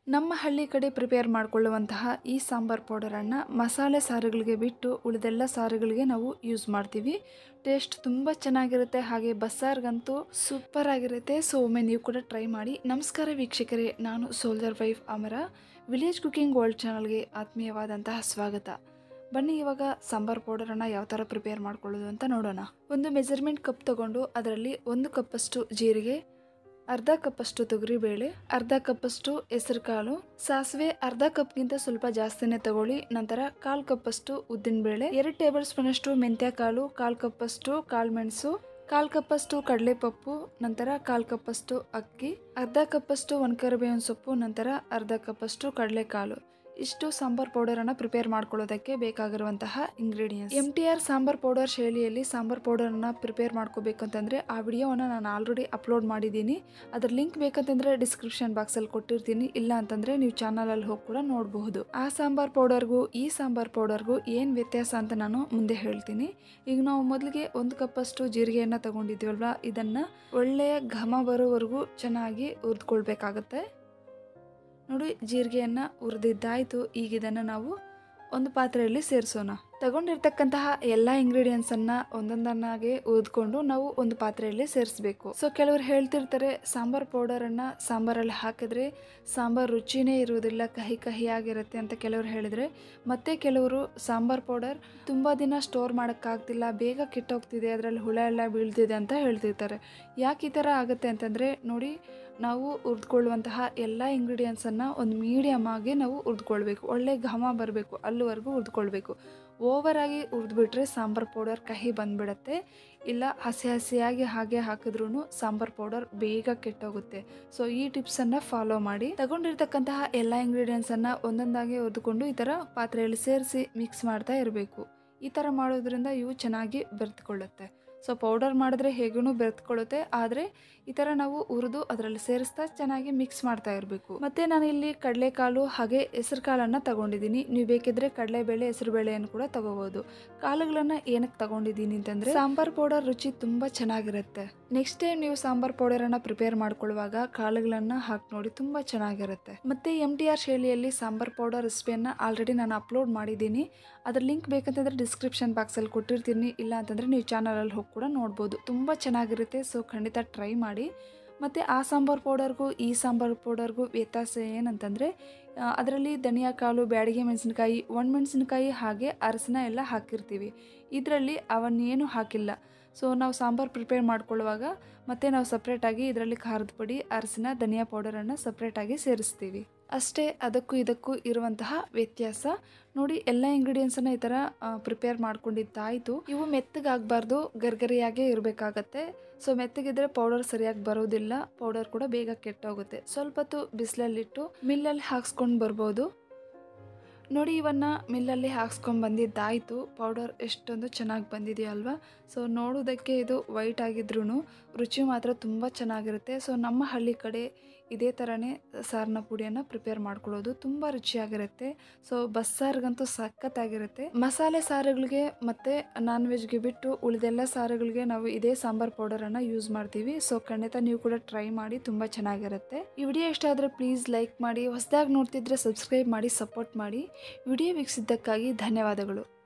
ನಮ್ಮ ಹಳ್ಳಿ ಕಡೆ ಪ್ರಿಪೇರ್ ಮಾಡಿಕೊಳ್ಳುವಂತಹ ಈ ಸಾಂಬಾರ್ ಪೌಡರನ್ನು ಮಸಾಲೆ ಸಾರುಗಳಿಗೆ ಬಿಟ್ಟು ಉಳಿದೆಲ್ಲ ಸಾರುಗಳಿಗೆ ನಾವು ಯೂಸ್ ಮಾಡ್ತೀವಿ ಟೇಸ್ಟ್ ತುಂಬ ಚೆನ್ನಾಗಿರುತ್ತೆ ಹಾಗೆ ಬಸ್ಸಾರ್ಗಂತೂ ಸೂಪರ್ ಆಗಿರುತ್ತೆ ಸೊ ಒಮ್ಮೆ ನೀವು ಕೂಡ ಟ್ರೈ ಮಾಡಿ ನಮಸ್ಕಾರ ವೀಕ್ಷಕರೇ ನಾನು soldier wife Amara village cooking world ಚಾನಲ್ಗೆ ಆತ್ಮೀಯವಾದಂತಹ ಸ್ವಾಗತ ಬನ್ನಿ ಇವಾಗ ಸಾಂಬಾರ್ ಪೌಡರನ್ನು ಯಾವ ಥರ ಪ್ರಿಪೇರ್ ಮಾಡ್ಕೊಳ್ಳೋದು ಅಂತ ನೋಡೋಣ ಒಂದು ಮೆಜರ್ಮೆಂಟ್ ಕಪ್ ತಗೊಂಡು ಅದರಲ್ಲಿ ಒಂದು ಕಪ್ಪಷ್ಟು ಜೀರಿಗೆ ಅರ್ಧ ಕಪ್ಪಷ್ಟು ತೊಗರಿಬೇಳೆ ಅರ್ಧ ಕಪ್ಪಷ್ಟು ಹೆಸರುಕಾಳು ಸಾಸಿವೆ ಅರ್ಧ ಕಪ್ಗಿಂತ ಸ್ವಲ್ಪ ಜಾಸ್ತಿನೇ ತಗೊಳ್ಳಿ ನಂತರ ಕಾಲ್ ಕಪ್ಪಷ್ಟು ಉದ್ದಿನಬೇಳೆ ಎರಡು ಟೇಬಲ್ ಸ್ಪೂನ್ ಅಷ್ಟು ಮೆಂತ್ಯ ಕಾಳು ಕಾಲ್ ಕಪ್ಪಷ್ಟು ಕಾಳುಮೆಣಸು ಕಾಲ್ ಕಪ್ಪಷ್ಟು ಕಡಲೆಪಪ್ಪು ನಂತರ ಕಾಲ್ ಕಪ್ಪಷ್ಟು ಅಕ್ಕಿ ಅರ್ಧ ಕಪ್ಪಷ್ಟು ಒಣಕರಿಬೇವಿನ ಸೊಪ್ಪು ನಂತರ ಅರ್ಧ ಕಪ್ಪಷ್ಟು ಕಡಲೆಕಾಳು ಇಷ್ಟು ಸಾಂಬಾರ್ ಪೌಡರನ್ನು ಪ್ರಿಪೇರ್ ಮಾಡ್ಕೊಳ್ಳೋದಕ್ಕೆ ಬೇಕಾಗಿರುವಂತಹ ingredients M T R sambar powder ಶೈಲಿಯಲ್ಲಿ ಸಾಂಬಾರ್ ಪೌಡರನ್ನು ಪ್ರಿಪೇರ್ ಮಾಡ್ಕೋಬೇಕು ಅಂತಂದರೆ ಆ ವಿಡಿಯೋವನ್ನು ನಾನು ಆಲ್ರೆಡಿ ಅಪ್ಲೋಡ್ ಮಾಡಿದ್ದೀನಿ ಅದ್ರ ಲಿಂಕ್ ಬೇಕಂತಂದರೆ ಡಿಸ್ಕ್ರಿಪ್ಷನ್ ಬಾಕ್ಸಲ್ಲಿ ಕೊಟ್ಟಿರ್ತೀನಿ ಇಲ್ಲ ಅಂತಂದರೆ ನೀವು ಚಾನಲಲ್ಲಿ ಹೋಗಿ ಕೂಡ ನೋಡಬಹುದು ಆ ಸಾಂಬಾರ್ ಪೌಡರ್ಗೂ ಈ ಸಾಂಬಾರ್ ಪೌಡರ್ಗೂ ಏನು ವ್ಯತ್ಯಾಸ ಅಂತ ನಾನು ಮುಂದೆ ಹೇಳ್ತೀನಿ ಈಗ ನಾವು ಮೊದಲಿಗೆ ಒಂದು ಕಪ್ಪಷ್ಟು ಜೀರಿಗೆಯನ್ನು ತಗೊಂಡಿದ್ದೀವಲ್ವ ಇದನ್ನು ಒಳ್ಳೆಯ ಘಮ ಬರೋವರೆಗೂ ಚೆನ್ನಾಗಿ ಹುರಿದ್ಕೊಳ್ಬೇಕಾಗತ್ತೆ ನೋಡಿ ಜೀರಿಗೆಯನ್ನು ಹುರಿದಿದ್ದಾಯಿತು ಈಗ ಇದನ್ನು ನಾವು ಒಂದು ಪಾತ್ರೆಯಲ್ಲಿ ಸೇರಿಸೋಣ ತಗೊಂಡಿರ್ತಕ್ಕಂತಹ ಎಲ್ಲ ಇಂಗ್ರೀಡಿಯೆಂಟ್ಸನ್ನು ಒಂದೊಂದನ್ನಾಗಿ ಉದ್ಕೊಂಡು ನಾವು ಒಂದು ಪಾತ್ರೆಯಲ್ಲಿ ಸೇರಿಸಬೇಕು ಸೊ ಕೆಲವರು ಹೇಳ್ತಿರ್ತಾರೆ ಸಾಂಬಾರ್ ಪೌಡರನ್ನು ಸಾಂಬಾರಲ್ಲಿ ಹಾಕಿದ್ರೆ ಸಾಂಬಾರ್ ರುಚಿನೇ ಇರುವುದಿಲ್ಲ ಕಹಿ ಕಹಿಯಾಗಿರುತ್ತೆ ಅಂತ ಕೆಲವರು ಹೇಳಿದರೆ ಮತ್ತೆ ಕೆಲವರು ಸಾಂಬಾರ್ ಪೌಡರ್ ತುಂಬ ದಿನ ಸ್ಟೋರ್ ಮಾಡೋಕ್ಕಾಗ್ತಿಲ್ಲ ಬೇಗ ಕೆಟ್ಟೋಗ್ತಿದೆ ಅದರಲ್ಲಿ ಹುಳ ಎಲ್ಲ ಬೀಳ್ತಿದೆ ಅಂತ ಹೇಳ್ತಿರ್ತಾರೆ ಯಾಕೆ ಈ ಥರ ಆಗುತ್ತೆ ಅಂತಂದರೆ ನೋಡಿ ನಾವು ಹುರಿದುಕೊಳ್ಳುವಂತಹ ಎಲ್ಲ ಇಂಗ್ರೀಡಿಯೆಂಟ್ಸನ್ನು ಒಂದು ಮೀಡಿಯಮ್ ಆಗಿ ನಾವು ಹುರಿದುಕೊಳ್ಬೇಕು ಒಳ್ಳೆ ಘಮ ಬರಬೇಕು ಅಲ್ಲಿವರೆಗೂ ಹುರಿದುಕೊಳ್ಬೇಕು ಓವರಾಗಿ ಹುರಿದ್ಬಿಟ್ರೆ ಸಾಂಬಾರ್ ಪೌಡರ್ ಕಹಿ ಬಂದ್ಬಿಡತ್ತೆ ಇಲ್ಲ ಹಸಿ ಹಸಿಯಾಗಿ ಹಾಗೆ ಹಾಕಿದ್ರೂ ಸಾಂಬಾರ್ ಪೌಡರ್ ಬೇಗ ಕೆಟ್ಟೋಗುತ್ತೆ ಸೊ ಈ ಟಿಪ್ಸನ್ನು ಫಾಲೋ ಮಾಡಿ ತಗೊಂಡಿರ್ತಕ್ಕಂತಹ ಎಲ್ಲ ಇಂಗ್ರೀಡಿಯೆಂಟ್ಸನ್ನು ಒಂದೊಂದಾಗಿ ಹುರಿದುಕೊಂಡು ಈ ಥರ ಪಾತ್ರೆಯಲ್ಲಿ ಸೇರಿಸಿ ಮಿಕ್ಸ್ ಮಾಡ್ತಾ ಇರಬೇಕು ಈ ಥರ ಮಾಡೋದ್ರಿಂದ ಇವು ಚೆನ್ನಾಗಿ ಬೆರೆತ್ಕೊಳ್ಳುತ್ತೆ ಸೊ ಪೌಡರ್ ಮಾಡಿದ್ರೆ ಹೇಗೂ ಬೆರೆತ್ಕೊಳ್ಳುತ್ತೆ ಆದರೆ ಈ ಥರ ನಾವು ಹುರಿದು ಅದರಲ್ಲಿ ಸೇರಿಸ್ತಾ ಚೆನ್ನಾಗಿ ಮಿಕ್ಸ್ ಮಾಡ್ತಾ ಇರಬೇಕು ಮತ್ತು ನಾನು ಇಲ್ಲಿ ಕಡಲೆಕಾಳು ಹಾಗೆ ಹೆಸರು ಕಾಳನ್ನು ತಗೊಂಡಿದ್ದೀನಿ ನೀವು ಬೇಕಿದ್ರೆ ಕಡಲೆಬೇಳೆ ಹೆಸರು ಬೇಳೆಯನ್ನು ಕೂಡ ತಗೋಬೋದು ಕಾಳುಗಳನ್ನು ಏನಕ್ಕೆ ತಗೊಂಡಿದ್ದೀನಿ ಅಂತಂದರೆ ಸಾಂಬಾರ್ ಪೌಡರ್ ರುಚಿ ತುಂಬ ಚೆನ್ನಾಗಿರುತ್ತೆ ನೆಕ್ಸ್ಟ್ ಟೈಮ್ ನೀವು ಸಾಂಬಾರ್ ಪೌಡರನ್ನು ಪ್ರಿಪೇರ್ ಮಾಡ್ಕೊಳ್ಳುವಾಗ ಕಾಳುಗಳನ್ನು ಹಾಕಿ ನೋಡಿ ತುಂಬ ಚೆನ್ನಾಗಿರುತ್ತೆ ಮತ್ತು ಎಮ್ ಟಿ ಆರ್ ಶೈಲಿಯಲ್ಲಿ ಸಾಂಬಾರ್ ಪೌಡರ್ ರೆಸಿಪಿಯನ್ನು ಆಲ್ರೆಡಿ ನಾನು ಅಪ್ಲೋಡ್ ಮಾಡಿದ್ದೀನಿ ಅದ್ರ ಲಿಂಕ್ ಬೇಕಂತಂದರೆ ಡಿಸ್ಕ್ರಿಪ್ಷನ್ ಬಾಕ್ಸಲ್ಲಿ ಕೊಟ್ಟಿರ್ತೀನಿ ಇಲ್ಲ ಅಂತಂದರೆ ನೀವು ಚಾನಲಲ್ಲಿ ಹೋಗಿ ಕೂಡ ನೋಡ್ಬೋದು ತುಂಬ ಚೆನ್ನಾಗಿರುತ್ತೆ ಸೊ ಖಂಡಿತ ಟ್ರೈ ಮಾಡಿ ಮತ್ತು ಆ ಸಾಂಬಾರ್ ಪೌಡರ್ಗೂ ಈ ಸಾಂಬಾರ್ ಪೌಡರ್ಗೂ ವ್ಯತ್ಯಾಸ ಏನಂತಂದರೆ ಅದರಲ್ಲಿ ಧನಿಯಾ ಕಾಳು ಬ್ಯಾಡಿಗೆ ಮೆಣಸಿನ್ಕಾಯಿ ಒಣಮೆಣಸಿನ್ಕಾಯಿ ಹಾಗೆ ಅರಸಿನ ಎಲ್ಲ ಹಾಕಿರ್ತೀವಿ ಇದರಲ್ಲಿ ಅವನ್ನೇನು ಹಾಕಿಲ್ಲ ಸೊ ನಾವು ಸಾಂಬಾರು ಪ್ರಿಪೇರ್ ಮಾಡ್ಕೊಳ್ಳುವಾಗ ಮತ್ತೆ ನಾವು ಸಪ್ರೇಟಾಗಿ ಇದರಲ್ಲಿ ಖಾರದ ಪುಡಿ ಅರಸಿನ ಧನಿಯಾ ಪೌಡರನ್ನು ಸಪ್ರೇಟಾಗಿ ಸೇರಿಸ್ತೀವಿ ಅಷ್ಟೇ ಅದಕ್ಕೂ ಇದಕ್ಕೂ ಇರುವಂತಹ ವ್ಯತ್ಯಾಸ ನೋಡಿ ಎಲ್ಲ ಇಂಗ್ರೀಡಿಯೆಂಟ್ಸನ್ನು ಈ ಥರ ಪ್ರಿಪೇರ್ ಮಾಡ್ಕೊಂಡಿದ್ದಾಯಿತು ಇವು ಮೆತ್ತಗಾಗಬಾರ್ದು ಗರ್ಗರಿಯಾಗೇ ಇರಬೇಕಾಗತ್ತೆ ಸೊ ಮೆತ್ತಗಿದ್ರೆ ಪೌಡರ್ ಸರಿಯಾಗಿ ಬರೋದಿಲ್ಲ ಪೌಡರ್ ಕೂಡ ಬೇಗ ಕೆಟ್ಟೋಗುತ್ತೆ ಸ್ವಲ್ಪ ಹೊತ್ತು ಬಿಸಿಲಲ್ಲಿಟ್ಟು ಮಿಲ್ಲಲ್ಲಿ ಹಾಕ್ಸ್ಕೊಂಡು ಬರ್ಬೋದು ನೋಡಿ ಇವನ್ನ ಮಿಲ್ಲಲ್ಲಿ ಹಾಕ್ಸ್ಕೊಂಡು ಬಂದಿದ್ದಾಯಿತು ಪೌಡರ್ ಎಷ್ಟೊಂದು ಚೆನ್ನಾಗಿ ಬಂದಿದೆಯಲ್ವಾ ಸೊ ನೋಡೋದಕ್ಕೆ ಇದು ವೈಟ್ ಆಗಿದ್ರೂ ರುಚಿ ಮಾತ್ರ ತುಂಬ ಚೆನ್ನಾಗಿರುತ್ತೆ ಸೊ ನಮ್ಮ ಹಳ್ಳಿ ಕಡೆ ಇದೇ ಥರನೇ ಸಾರಿನ ಪುಡಿಯನ್ನು ಪ್ರಿಪೇರ್ ಮಾಡ್ಕೊಳ್ಳೋದು ತುಂಬ ರುಚಿಯಾಗಿರುತ್ತೆ ಸೊ ಬಸ್ಸಾರಿಗಂತೂ ಸಖತ್ತಾಗಿರುತ್ತೆ ಮಸಾಲೆ ಸಾರುಗಳಿಗೆ ಮತ್ತು ನಾನ್ ವೆಜ್ಗೆ ಬಿಟ್ಟು ಉಳಿದೆಲ್ಲ ಸಾರುಗಳಿಗೆ ನಾವು ಇದೇ ಸಾಂಬಾರ್ ಪೌಡರನ್ನು ಯೂಸ್ ಮಾಡ್ತೀವಿ ಸೊ ಖಂಡಿತ ನೀವು ಕೂಡ ಟ್ರೈ ಮಾಡಿ ತುಂಬ ಚೆನ್ನಾಗಿರುತ್ತೆ ಈ ವಿಡಿಯೋ ಇಷ್ಟ ಆದರೆ ಪ್ಲೀಸ್ ಲೈಕ್ ಮಾಡಿ ಹೊಸದಾಗಿ ನೋಡ್ತಿದ್ರೆ ಸಬ್ಸ್ಕ್ರೈಬ್ ಮಾಡಿ ಸಪೋರ್ಟ್ ಮಾಡಿ ವಿಡಿಯೋ ವೀಕ್ಷಿಸಿದ್ದಕ್ಕಾಗಿ ಧನ್ಯವಾದಗಳು